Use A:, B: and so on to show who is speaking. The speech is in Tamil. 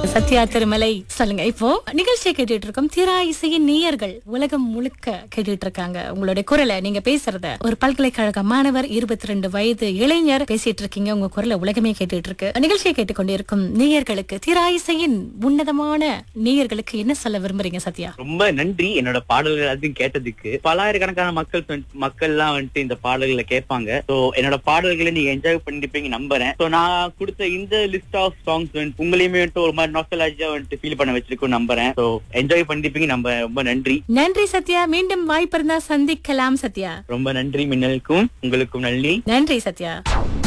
A: சத்யா திருமலை சொல்லுங்க இப்போ நிகழ்ச்சியை கேட்டுட்டு இருக்கோம் திரா இசையின் நேயர்கள் உலகம் முழுக்க கேட்டுட்டு இருக்காங்க உங்களுடைய குரலை நீங்க பேசுறத ஒரு பல்கலைக்கழக மாணவர் இருபத்தி ரெண்டு வயது இளைஞர் பேசிட்டு இருக்கீங்க உங்க குரலை உலகமே கேட்டுட்டு இருக்கு நிகழ்ச்சியை கேட்டுக்கொண்டிருக்கும் நேயர்களுக்கு திரா இசையின் உன்னதமான நேயர்களுக்கு என்ன சொல்ல விரும்புறீங்க சத்யா
B: ரொம்ப நன்றி என்னோட பாடல்கள் எல்லாத்தையும் கேட்டதுக்கு பலாயிரக்கணக்கான மக்கள் வந்து- மக்கள்லாம் வந்துட்டு இந்த பாடல்களை கேட்பாங்க சோ என்னோட பாடல்களை நீங்க என்ஜாய் பண்ணிருப்பீங்க நம்புறேன் சோ நான் கொடுத்த இந்த லிஸ்ட் ஆஃப் சாங்ஸ் வந்துட்டு உங்களையுமே வந்துட்டு ஒரு மாதிரி நாஸ்டலாஜியா வந்துட்டு ஃபீல் பண்ண வச்சிருக்கும் நம்புறேன் சோ என்ஜாய் பண்ணிருப்பீங்க நம்ப ரொம்ப நன்றி
A: நன்றி சத்யா மீண்டும் வாய்ப்பு இருந்தா சந்திக்கலாம் சத்யா
B: ரொம்ப நன்றி மின்னலுக்கும் உங்களுக்கும் நன்றி
A: நன்றி சத்யா